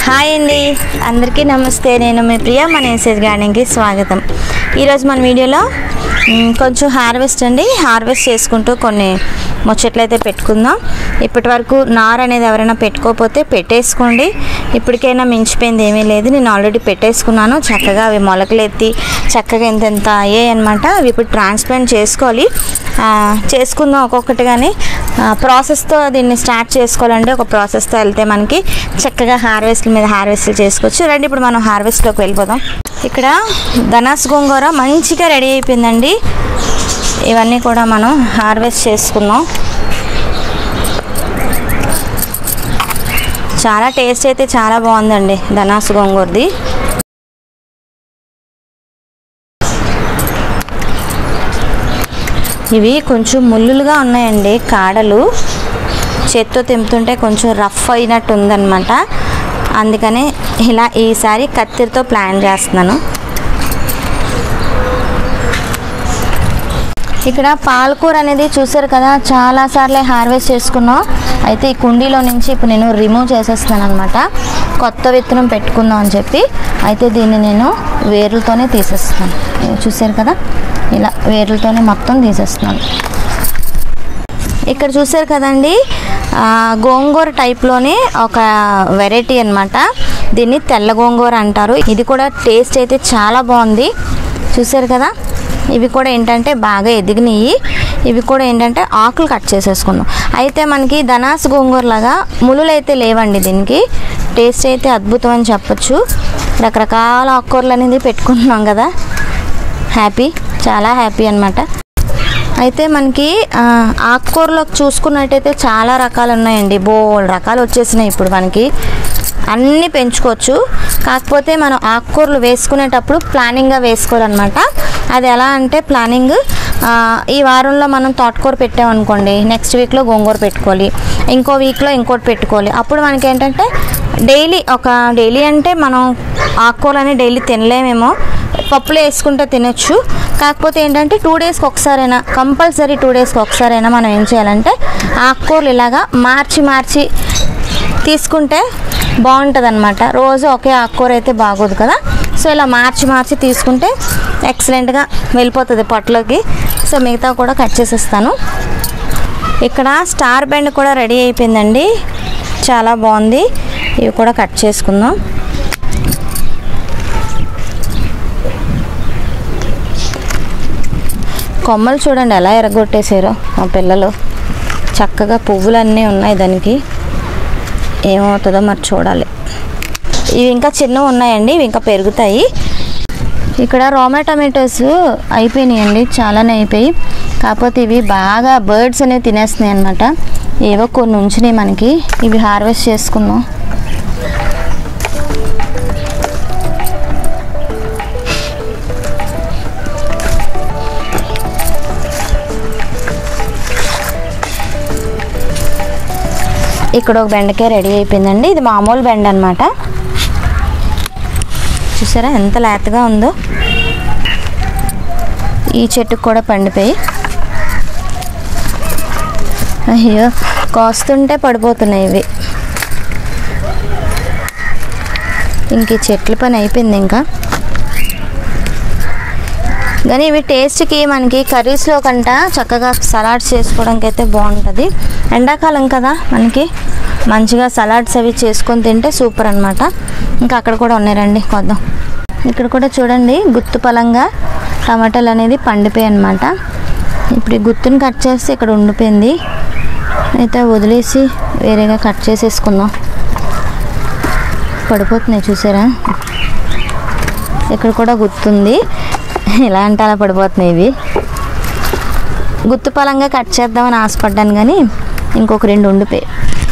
hi అండి అందరికీ నమస్తే నేను మీ ప్రియ మన ఎస్ఎస్ గార్డెన్కి స్వాగతం ఈరోజు మన వీడియోలో మ్, కొంచెం హార్వెస్ట్ అండి హార్వెస్ట్ చేసుకుంటూ కొన్ని ముచ్చట్లు అయితే పెట్టుకుందాం ఇప్పటి వరకు నార్ అనేది ఎవరైనా పెట్టుకోకపోతే పెట్టేసుకోండి ఇప్పటికైనా మించిపోయింది ఏమీ లేదు నేను ఆల్రెడీ పెట్టేసుకున్నాను చక్కగా అవి మొలకలు ఎత్తి చక్కగా ఎంత ఎంత అయ్యాయి అనమాట అవి ఇప్పుడు ట్రాన్స్ప్లాంట్ చేసుకోవాలి ఆ, చేసుకుందాం ఒక్కొక్కటిగానే ప్రాసెస్తో దీన్ని స్టార్ట్ చేసుకోవాలంటే ఒక ప్రాసెస్తో వెళ్తే మనకి చక్కగా హార్వెస్ట్ల మీద హార్వెస్ట్లు చేసుకోవచ్చు రండి ఇప్పుడు మనం హార్వెస్ట్లోకి వెళ్ళిపోదాం ఇక్కడ ధనాస్ గోంగూర మంచిగా రెడీ అయిపోయిందండి ఇవన్నీ కూడా మనం హార్వెస్ట్ చేసుకుందాం చాలా టేస్ట్ అయితే చాలా బాగుందండి ధనాస్ గోంగూరది ఇవి కొంచెం ముళ్ళులుగా ఉన్నాయండి కాడలు చేత్తో తెంపుతుంటే కొంచెం రఫ్ అయినట్టు ఉందన్నమాట అందుకనే ఇలా ఈసారి కత్తిరితో ప్లాన్ చేస్తున్నాను ఇక్కడ పాలకూర అనేది చూసారు కదా చాలా సార్లే హార్వెస్ట్ చేసుకున్నాం అయితే ఈ కుండీలో నుంచి ఇప్పుడు నేను రిమూవ్ చేసేస్తున్నాను అనమాట కొత్త విత్తనం పెట్టుకుందాం అని చెప్పి అయితే దీన్ని నేను వేర్లతోనే తీసేస్తున్నాను ఇవి చూసారు కదా ఇలా వేర్లతోనే మొత్తం తీసేస్తున్నాను ఇక్కడ చూసారు కదండి ఆ, గోంగూర టైప్లోనే ఒక వెరైటీ అన్నమాట దీన్ని తెల్ల గోంగూర అంటారు ఇది కూడా టేస్ట్ అయితే చాలా బాగుంది చూసారు కదా ఇవి కూడా ఏంటంటే బాగా ఎదిగినాయి ఇవి కూడా ఏంటంటే ఆకులు కట్ చేసేసుకున్నాం అయితే మనకి ధనాస్ గోంగూర లాగా ములులు అయితే లేవండి దీనికి టేస్ట్ అయితే అద్భుతం అని చెప్పొచ్చు రకరకాల ఆకుకూరలు అనేది పెట్టుకుంటున్నాం కదా హ్యాపీ చాలా హ్యాపీ అన్నమాట అయితే మనకి ఆ, ఆకుకూరలో చూసుకున్నట్టయితే చాలా రకాలు ఉన్నాయండి బోల్ రకాలు వచ్చేసినాయి ఇప్పుడు మనకి అన్నీ పెంచుకోవచ్చు కాకపోతే మనం ఆకుకూరలు వేసుకునేటప్పుడు ప్లానింగ్గా వేసుకోవాలన్నమాట అది ఎలా అంటే ప్లానింగ్ ఆ, ఈ వారంలో మనం తోటకూర పెట్టామనుకోండి నెక్స్ట్ వీక్లో గోంగూర పెట్టుకోవాలి ఇంకో వీక్లో ఇంకోటి పెట్టుకోవాలి అప్పుడు మనకి ఏంటంటే డైలీ ఒక డైలీ అంటే మనం ఆకుకూరలని డైలీ తినలేమేమో పప్పులో వేసుకుంటే తినొచ్చు కాకపోతే ఏంటంటే టూ డేస్కి ఒకసారైనా కంపల్సరీ టూ డేస్కి ఒకసారైనా మనం ఏం చేయాలంటే ఆకుకూరలు ఇలాగా మార్చి మార్చి తీసుకుంటే బాగుంటుంది అనమాట రోజు ఒకే ఆకుకూర అయితే బాగోదు కదా సో ఇలా మార్చి మార్చి తీసుకుంటే ఎక్సలెంట్గా వెళ్ళిపోతుంది పొట్టలోకి సో మిగతా కూడా కట్ చేసేస్తాను ఇక్కడ స్టార్ బెండ్ కూడా రెడీ అయిపోయిందండి చాలా బాగుంది ఇవి కూడా కట్ చేసుకుందాం కొమ్మలు చూడండి ఎలా ఎరగొట్టేశారో మా పిల్లలు చక్కగా పువ్వులన్నీ ఉన్నాయి దానికి ఏమవుతుందో మరి చూడాలి ఇవి ఇంకా చిన్నవి ఉన్నాయండి ఇవి ఇంకా పెరుగుతాయి ఇక్కడ రోమా టమాటోస్ అయిపోయినాయండి చాలానే అయిపోయి కాకపోతే ఇవి బాగా బర్డ్స్ అనేవి తినేస్తున్నాయి అనమాట ఏవో కొన్ని ఉంచినాయి మనకి ఇవి హార్వెస్ట్ చేసుకుందాం ఇక్కడ ఒక బెండకాయ రెడీ అయిపోయిందండి ఇది మామూలు బెండ అనమాట చూసారా ఎంత లేతగా ఉందో ఈ చెట్టుకు కూడా పండిపోయి అయ్యో కోస్తుంటే పడిపోతున్నాయి ఇవి ఇంక ఈ చెట్ల పని అయిపోయింది ఇంకా కానీ ఇవి టేస్ట్కి మనకి కర్రీస్లో కంట చక్కగా సలాడ్స్ చేసుకోవడానికి అయితే బాగుంటుంది ఎండాకాలం కదా మనకి మంచిగా సలాడ్స్ అవి చేసుకొని తింటే సూపర్ అనమాట ఇంకా అక్కడ కూడా ఉన్నారండి కొద్దాం ఇక్కడ కూడా చూడండి గుత్తు పలంగా టమాటాలు అనేది పండిపోయాయి అనమాట ఇప్పుడు ఈ గుత్తుని కట్ చేస్తే ఇక్కడ ఉండిపోయింది అయితే వదిలేసి వేరేగా కట్ చేసేసుకుందాం పడిపోతున్నాయి చూసారా ఇక్కడ కూడా గుర్తుంది ఎలా అంటే అలా పడిపోతున్నాయి ఇవి గుత్తు పలంగా కట్ చేద్దామని ఆశపడ్డాను కానీ ఇంకొక రెండు ఉండిపోయి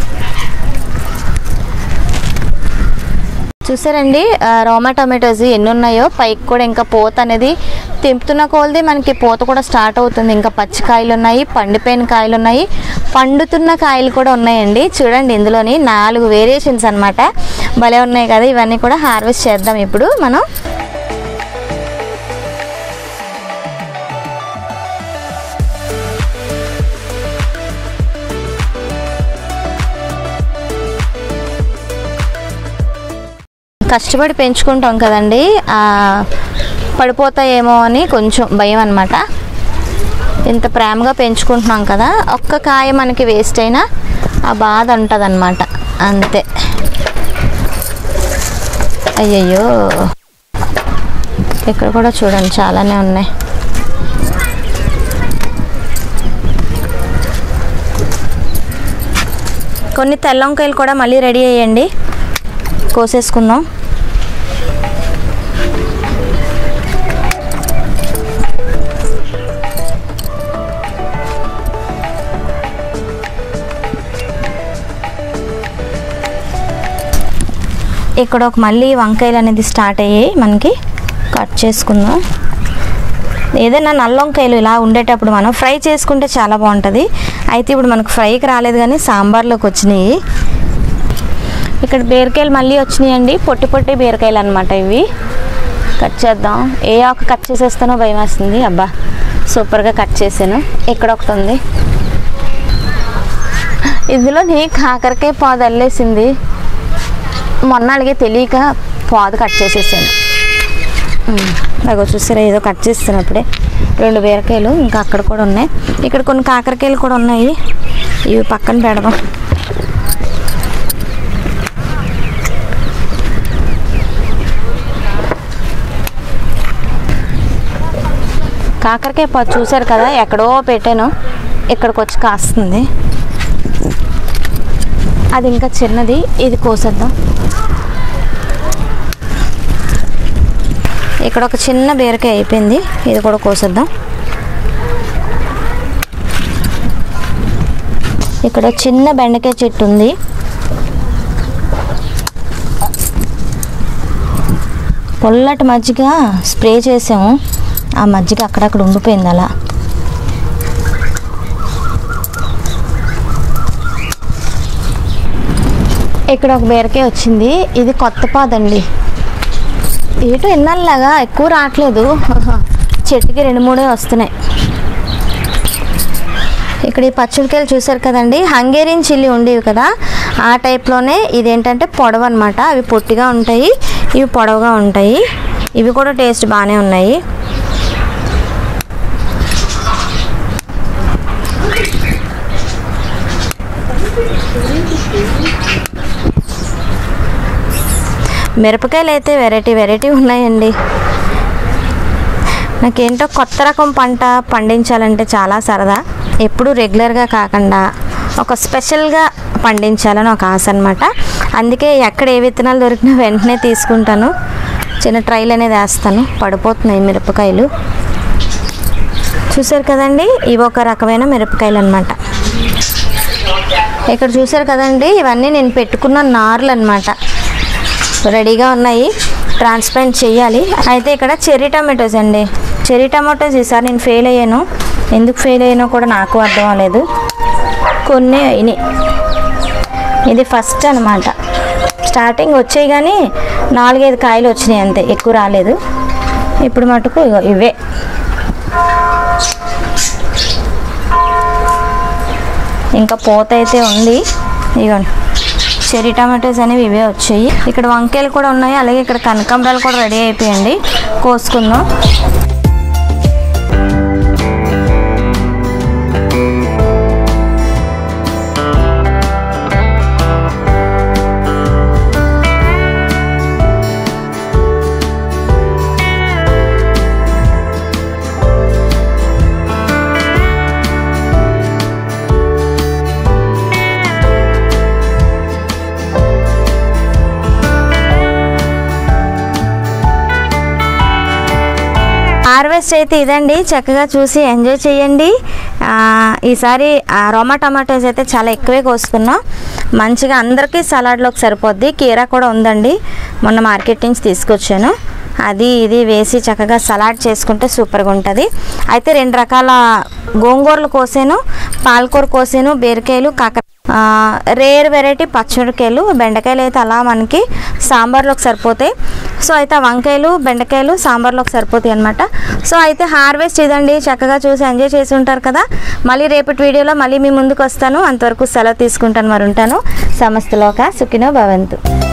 చూసారండి ఆ, రోమా టమాటోస్ ఎన్ని ఉన్నాయో పైకి కూడా ఇంకా పూత అనేది తెంపుతున్న కొలది మనకి పూత కూడా స్టార్ట్ అవుతుంది ఇంకా పచ్చి కాయలు ఉన్నాయి పండిపోయిన కాయలు ఉన్నాయి పండుతున్న కాయలు కూడా ఉన్నాయండి చూడండి ఇందులోని నాలుగు వేరియేషన్స్ అన్నమాట భలే ఉన్నాయి కదా ఇవన్నీ కూడా హార్వెస్ట్ చేద్దాం ఇప్పుడు మనం కష్టపడి పెంచుకుంటాం కదండి ఆ, పడిపోతాయేమో అని కొంచెం భయం అనమాట ఇంత ప్రేమగా పెంచుకుంటున్నాం కదా ఒక్క కాయ మనకి వేస్ట్ అయినా ఆ బాధ ఉంటుంది అంతే అయ్యయ్యో ఇక్కడ కూడా చూడండి చాలానే ఉన్నాయి కొన్ని తెల్ల వంకాయలు కూడా మళ్ళీ రెడీ అయ్యండి కోసేసుకుందాం ఇక్కడ ఒక మళ్ళీ వంకాయలు అనేది స్టార్ట్ అయ్యాయి మనకి కట్ చేసుకుందాం ఏదైనా నల్ల వంకాయలు ఇలా ఉండేటప్పుడు మనం ఫ్రై చేసుకుంటే చాలా బాగుంటుంది అయితే ఇప్పుడు మనకు ఫ్రైకి రాలేదు కానీ సాంబార్లోకి వచ్చినాయి ఇక్కడ బీరకాయలు మళ్ళీ వచ్చినాయండి పొట్టి పొట్టి బీరకాయలు అనమాట ఇవి కట్ చేద్దాం ఏ ఆకు కట్ చేసేస్తానో భయం వేస్తుంది అబ్బా సూపర్గా కట్ చేశాను ఇక్కడ ఒకటి ఉంది ఇందులోని కాకరకాయ పాదు అల్లేసింది మొన్న అలాగే తెలియక పాదు కట్ చేసేసాను ఉమ్, అగో చూసారా ఏదో కట్ చేస్తున్నప్పుడే రెండు బీరకాయలు ఇంకా అక్కడ కూడా ఉన్నాయి ఇక్కడ కొన్ని కాకరకాయలు కూడా ఉన్నాయి ఇవి పక్కన పెడదాం కాకరకాయ పాదు చూసారు కదా ఎక్కడో పెట్టాను ఇక్కడికి వచ్చి కాస్తుంది అది ఇంకా చిన్నది ఇది కోసేద్దాం ఇక్కడ ఒక చిన్న బీరకాయ అయిపోయింది ఇది కూడా కోసేద్దాం ఇక్కడ చిన్న బెండకాయ చెట్టు ఉంది పొల్లటి మజ్జిగ స్ప్రే చేసాము ఆ మజ్జిగ అక్కడక్కడ ఉండిపోయింది అలా ఇక్కడ ఒక బీరకాయ వచ్చింది ఇది కొత్త పాదండి ఏటో ఇన్నాళ్ళలాగా ఎక్కువ రావట్లేదు చెట్టుకి రెండు మూడే వస్తున్నాయి ఇక్కడ ఈ పచ్చిమిరకాయలు చూసారు కదండి హంగేరియన్ చిల్లీ ఉండేవి కదా ఆ టైప్లోనే ఇదేంటంటే పొడవు అనమాట అవి పొట్టిగా ఉంటాయి ఇవి పొడవుగా ఉంటాయి ఇవి కూడా టేస్ట్ బాగానే ఉన్నాయి మిరపకాయలు అయితే వెరైటీ వెరైటీ ఉన్నాయండి నాకేంటో కొత్త రకం పంట పండించాలంటే చాలా సరదా ఎప్పుడు రెగ్యులర్గా కాకుండా ఒక స్పెషల్గా పండించాలని ఒక ఆశ అనమాట అందుకే ఎక్కడ ఏ విత్తనాలు దొరికినా వెంటనే తీసుకుంటాను చిన్న ట్రైల్ అనేది వేస్తాను పడిపోతున్నాయి మిరపకాయలు చూసారు కదండి ఇవి ఒక రకమైన మిరపకాయలు అనమాట ఇక్కడ చూసారు కదండి ఇవన్నీ నేను పెట్టుకున్న నార్లు అనమాట రెడీగా ఉన్నాయి ట్రాన్స్ప్లాంట్ చేయాలి అయితే ఇక్కడ చెర్రీ టమాటోస్ అండి చెర్రీ టమాటోస్ ఈసారి నేను ఫెయిల్ అయ్యాను ఎందుకు ఫెయిల్ అయ్యానో కూడా నాకు అర్థం అవ్వలేదు కొన్ని అయినాయి ఇది ఫస్ట్ అనమాట స్టార్టింగ్ వచ్చాయి కానీ నాలుగైదు కాయలు వచ్చినాయి అంతే ఎక్కువ రాలేదు ఇప్పుడు మటుకు ఇగో ఇవే ఇంకా పూత అయితే ఉంది ఇగోండి చెర్రీ టమాటోస్ అనేవి ఇవే వచ్చాయి ఇక్కడ వంకాయలు కూడా ఉన్నాయి అలాగే ఇక్కడ కనకాంబరాలు కూడా రెడీ అయిపోయండి కోసుకుందాం హార్వెస్ట్ అయితే ఇదండి చక్కగా చూసి ఎంజాయ్ చేయండి ఆ, ఈసారి ఆ రోమా టమాటోస్ అయితే చాలా ఎక్కువే కోసుకున్నాం మంచిగా అందరికీ సలాడ్లోకి సరిపోద్ది కీరా కూడా ఉందండి మొన్న మార్కెట్ నుంచి తీసుకొచ్చాను అది ఇది వేసి చక్కగా సలాడ్ చేసుకుంటే సూపర్గా ఉంటుంది అయితే రెండు రకాల గోంగూరలు కోసాను పాలకూర కోసాను బీరకాయలు కాకర ఆ, రేర్ వెరైటీ పచ్చిమిరకాయలు బెండకాయలు అయితే అలా మనకి సాంబార్లోకి సరిపోతాయి సో అయితే ఆ వంకాయలు బెండకాయలు సాంబార్లోకి సరిపోతాయి అనమాట సో అయితే హార్వెస్ట్ ఇదండి చక్కగా చూసి ఎంజాయ్ చేసి ఉంటారు కదా మళ్ళీ రేపటి వీడియోలో మళ్ళీ మీ ముందుకు వస్తాను అంతవరకు సెలవు తీసుకుంటాను మరి ఉంటాను సమస్తలోక సుఖినో భవంతు